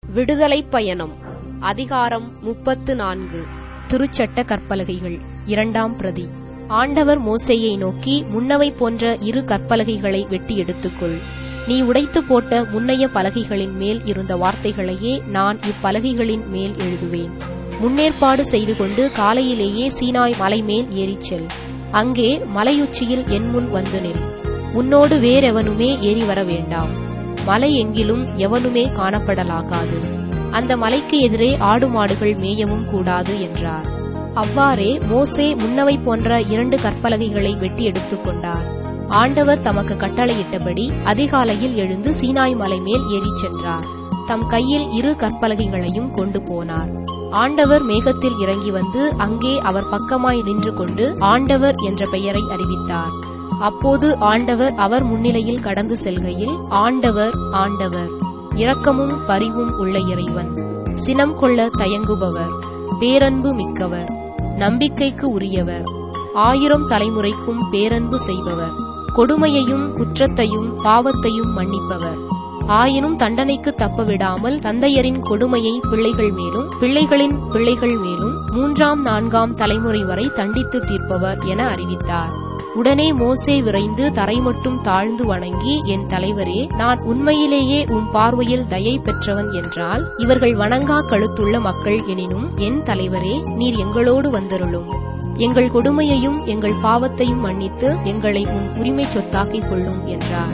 விடுதலைப் பயணம் அதிகாரம் முப்பத்து நான்கு திருச்சட்ட கற்பலகைகள் இரண்டாம் பிரதி ஆண்டவர் மோசேயை நோக்கி முன்னவை போன்ற இரு கற்பலகைகளை வெட்டி எடுத்துக்கொள் நீ உடைத்து போட்ட முன்னைய பலகைகளின் மேல் இருந்த வார்த்தைகளையே நான் இப்பலகைகளின் மேல் எழுதுவேன் முன்னேற்பாடு செய்து கொண்டு காலையிலேயே சீனாய் மலை மேல் ஏறிச் செல் அங்கே மலையுச்சியில் என் முன் வந்து நில் உன்னோடு வேறெவனுமே ஏறி வர வேண்டாம் மலை எங்கிலும் எவனுமே காணப்படலாகாது அந்த மலைக்கு எதிரே ஆடு மாடுகள் மேயவும் கூடாது என்றார் அவ்வாறே மோசே முன்னவை போன்ற இரண்டு கற்பலகைகளை வெட்டி எடுத்துக் கொண்டார் ஆண்டவர் தமக்கு கட்டளையிட்டபடி அதிகாலையில் எழுந்து சீனாய் மலை மேல் ஏறிச் சென்றார் தம் கையில் இரு கற்பலகைகளையும் கொண்டு போனார் ஆண்டவர் மேகத்தில் இறங்கி வந்து அங்கே அவர் பக்கமாய் நின்று கொண்டு ஆண்டவர் என்ற பெயரை அறிவித்தார் அப்போது ஆண்டவர் அவர் முன்னிலையில் கடந்து செல்கையில் ஆண்டவர் ஆண்டவர் இரக்கமும் பரிவும் உள்ள இறைவன் சினம் கொள்ள தயங்குபவர் பேரன்பு மிக்கவர் நம்பிக்கைக்கு உரியவர் ஆயிரம் தலைமுறைக்கும் பேரன்பு செய்பவர் கொடுமையையும் குற்றத்தையும் பாவத்தையும் மன்னிப்பவர் ஆயினும் தண்டனைக்கு தப்ப விடாமல் தந்தையரின் கொடுமையை பிள்ளைகள் மேலும் பிள்ளைகளின் பிள்ளைகள் மேலும் மூன்றாம் நான்காம் தலைமுறை வரை தண்டித்து தீர்ப்பவர் என அறிவித்தார் உடனே மோசே விரைந்து தரை மட்டும் தாழ்ந்து வணங்கி என் தலைவரே நான் உண்மையிலேயே உம் பார்வையில் தயை பெற்றவன் என்றால் இவர்கள் வணங்கா கழுத்துள்ள மக்கள் எனினும் என் தலைவரே நீர் எங்களோடு வந்தருளும் எங்கள் கொடுமையையும் எங்கள் பாவத்தையும் மன்னித்து எங்களை உன் உரிமை சொத்தாக்கிக் கொள்ளும் என்றார்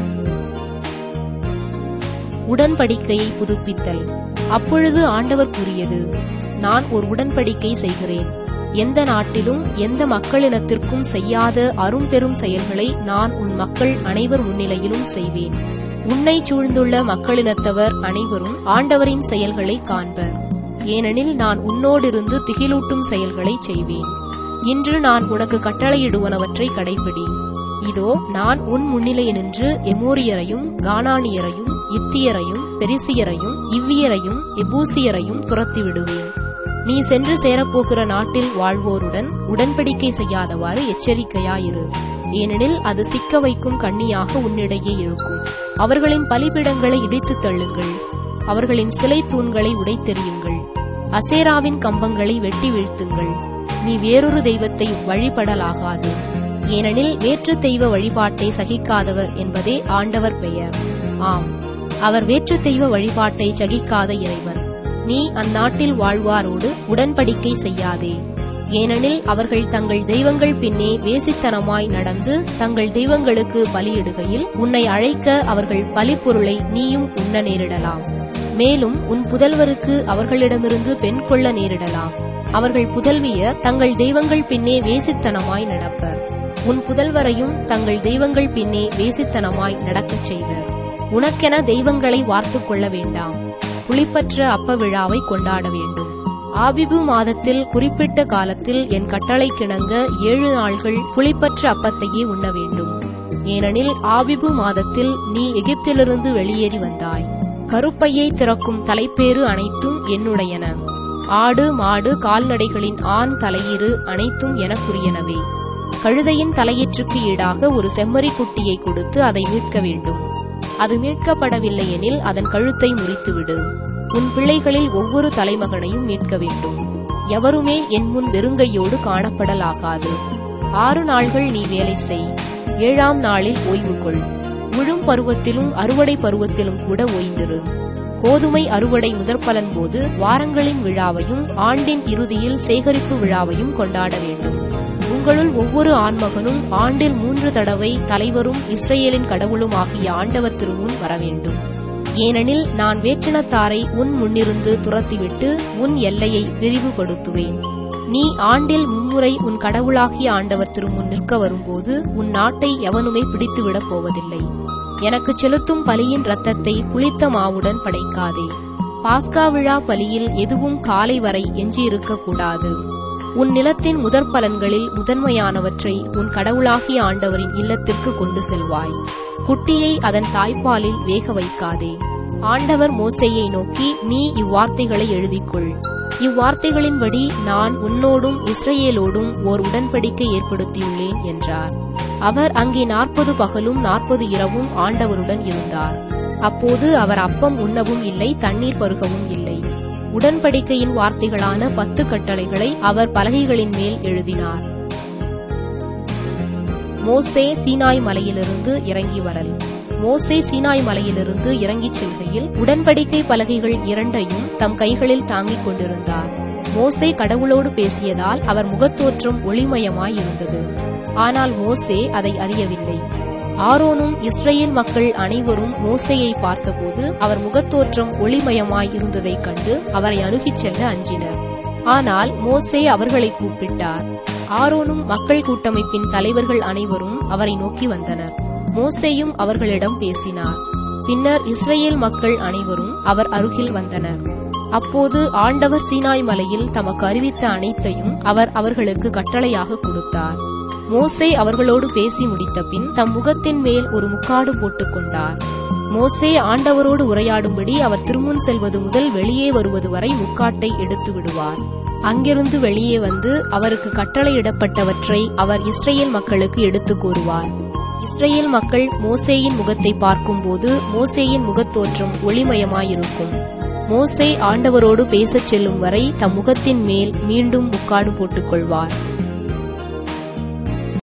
உடன்படிக்கையை புதுப்பித்தல் அப்பொழுது ஆண்டவர் கூறியது நான் ஒரு உடன்படிக்கை செய்கிறேன் எந்த நாட்டிலும் எந்த மக்களினத்திற்கும் செய்யாத அரும்பெரும் செயல்களை நான் உன் மக்கள் அனைவர் முன்னிலையிலும் செய்வேன் உன்னை சூழ்ந்துள்ள மக்களினத்தவர் அனைவரும் ஆண்டவரின் செயல்களை காண்பர் ஏனெனில் நான் உன்னோடிருந்து திகிலூட்டும் செயல்களை செய்வேன் இன்று நான் உனக்கு கட்டளையிடுவனவற்றை கடைபிடி இதோ நான் உன் முன்னிலை நின்று எமோரியரையும் கானானியரையும் இத்தியரையும் பெரிசியரையும் இவ்வியரையும் எபூசியரையும் துரத்தி விடுவேன் நீ சென்று சேரப்போகிற நாட்டில் வாழ்வோருடன் உடன்படிக்கை செய்யாதவாறு எச்சரிக்கையாயிரு ஏனெனில் அது சிக்க வைக்கும் கண்ணியாக உன்னிடையே இருக்கும் அவர்களின் பலிபிடங்களை இடித்துத் தள்ளுங்கள் அவர்களின் சிலை தூண்களை உடைத்தெறியுங்கள் அசேராவின் கம்பங்களை வெட்டி வீழ்த்துங்கள் நீ வேறொரு தெய்வத்தை வழிபடலாகாது ஏனெனில் வேற்று தெய்வ வழிபாட்டை சகிக்காதவர் என்பதே ஆண்டவர் பெயர் ஆம் அவர் வேற்று தெய்வ வழிபாட்டை சகிக்காத இறைவன் நீ அந்நாட்டில் வாழ்வாரோடு உடன்படிக்கை செய்யாதே ஏனெனில் அவர்கள் தங்கள் தெய்வங்கள் பின்னே வேசித்தனமாய் நடந்து தங்கள் தெய்வங்களுக்கு பலியிடுகையில் உன்னை அழைக்க அவர்கள் பலிப்பொருளை நீயும் உண்ண நேரிடலாம் மேலும் உன் புதல்வருக்கு அவர்களிடமிருந்து பெண் கொள்ள நேரிடலாம் அவர்கள் புதல்வியர் தங்கள் தெய்வங்கள் பின்னே வேசித்தனமாய் நடப்பர் உன் புதல்வரையும் தங்கள் தெய்வங்கள் பின்னே வேசித்தனமாய் நடக்கச் செய்வர் உனக்கென தெய்வங்களை வார்த்துக் கொள்ள வேண்டாம் புளிப்பற்ற அப்ப விழாவை கொண்டாட வேண்டும் ஆபிபு மாதத்தில் குறிப்பிட்ட காலத்தில் என் கட்டளை கிணங்க ஏழு நாள்கள் புளிப்பற்ற அப்பத்தையே உண்ண வேண்டும் ஏனெனில் ஆபிபு மாதத்தில் நீ எகிப்திலிருந்து வெளியேறி வந்தாய் கருப்பையை திறக்கும் தலைப்பேறு அனைத்தும் என்னுடையன ஆடு மாடு கால்நடைகளின் ஆண் தலையீறு அனைத்தும் எனக்குரியனவே கழுதையின் தலையீற்றுக்கு ஈடாக ஒரு செம்மறி குட்டியை கொடுத்து அதை மீட்க வேண்டும் அது மீட்கப்படவில்லை எனில் அதன் கழுத்தை முறித்துவிடு உன் பிள்ளைகளில் ஒவ்வொரு தலைமகனையும் மீட்க வேண்டும் எவருமே என் முன் வெறுங்கையோடு காணப்படலாகாது ஆறு நாள்கள் நீ வேலை செய் ஏழாம் நாளில் ஓய்வு கொள் விழும் பருவத்திலும் அறுவடை பருவத்திலும் கூட ஓய்ந்திரு கோதுமை அறுவடை முதற்பலன் போது வாரங்களின் விழாவையும் ஆண்டின் இறுதியில் சேகரிப்பு விழாவையும் கொண்டாட வேண்டும் உங்களுள் ஒவ்வொரு ஆண்மகனும் ஆண்டில் மூன்று தடவை தலைவரும் இஸ்ரேலின் கடவுளும் ஆகிய ஆண்டவர் திருமுன் வர வேண்டும் ஏனெனில் நான் வேற்றினத்தாரை உன் முன்னிருந்து துரத்திவிட்டு உன் எல்லையை விரிவுபடுத்துவேன் நீ ஆண்டில் மும்முறை உன் கடவுளாகிய ஆண்டவர் திருமுன் நிற்க வரும்போது உன் நாட்டை எவனுமே பிடித்துவிடப் போவதில்லை எனக்கு செலுத்தும் பலியின் இரத்தத்தை புளித்த மாவுடன் படைக்காதே பாஸ்கா விழா பலியில் எதுவும் காலை வரை எஞ்சியிருக்க கூடாது உன் நிலத்தின் முதற் பலன்களில் முதன்மையானவற்றை உன் கடவுளாகிய ஆண்டவரின் இல்லத்திற்கு கொண்டு செல்வாய் குட்டியை அதன் தாய்ப்பாலில் வேக வைக்காதே ஆண்டவர் மோசையை நோக்கி நீ இவ்வார்த்தைகளை எழுதிக்கொள் இவ்வார்த்தைகளின்படி நான் உன்னோடும் இஸ்ரேலோடும் ஓர் உடன்படிக்கை ஏற்படுத்தியுள்ளேன் என்றார் அவர் அங்கே நாற்பது பகலும் நாற்பது இரவும் ஆண்டவருடன் இருந்தார் அப்போது அவர் அப்பம் உண்ணவும் இல்லை தண்ணீர் பருகவும் இல்லை உடன்படிக்கையின் வார்த்தைகளான பத்து கட்டளைகளை அவர் பலகைகளின் மேல் எழுதினார் மோசே சீனாய் மலையிலிருந்து இறங்கி வரல் மோசே சீனாய் மலையிலிருந்து இறங்கிச் செல்கையில் உடன்படிக்கை பலகைகள் இரண்டையும் தம் கைகளில் தாங்கிக் கொண்டிருந்தார் மோசே கடவுளோடு பேசியதால் அவர் முகத்தோற்றம் ஒளிமயமாய் இருந்தது ஆனால் மோசே அதை அறியவில்லை ஆரோனும் இஸ்ரேல் மக்கள் அனைவரும் மோசேயை பார்த்தபோது அவர் முகத்தோற்றம் ஒளிமயமாய் இருந்ததைக் கண்டு அவரை அணுகிச் செல்ல அஞ்சினர் ஆனால் மோசே அவர்களை கூப்பிட்டார் ஆரோனும் மக்கள் கூட்டமைப்பின் தலைவர்கள் அனைவரும் அவரை நோக்கி வந்தனர் மோசேயும் அவர்களிடம் பேசினார் பின்னர் இஸ்ரேல் மக்கள் அனைவரும் அவர் அருகில் வந்தனர் அப்போது ஆண்டவர் சீனாய் மலையில் தமக்கு அறிவித்த அனைத்தையும் அவர் அவர்களுக்கு கட்டளையாக கொடுத்தார் மோசே அவர்களோடு பேசி முடித்த பின் தம் முகத்தின் மேல் ஒரு முக்காடு போட்டுக் கொண்டார் மோசே ஆண்டவரோடு உரையாடும்படி அவர் திருமுன் செல்வது முதல் வெளியே வருவது வரை முக்காட்டை எடுத்து விடுவார் அங்கிருந்து வெளியே வந்து அவருக்கு கட்டளையிடப்பட்டவற்றை அவர் இஸ்ரேல் மக்களுக்கு எடுத்துக் கூறுவார் இஸ்ரேல் மக்கள் மோசேயின் முகத்தை பார்க்கும்போது மோசேயின் முகத்தோற்றம் ஒளிமயமாயிருக்கும் மோசே ஆண்டவரோடு பேசச் செல்லும் வரை தம் முகத்தின் மேல் மீண்டும் முக்காடு போட்டுக் கொள்வார்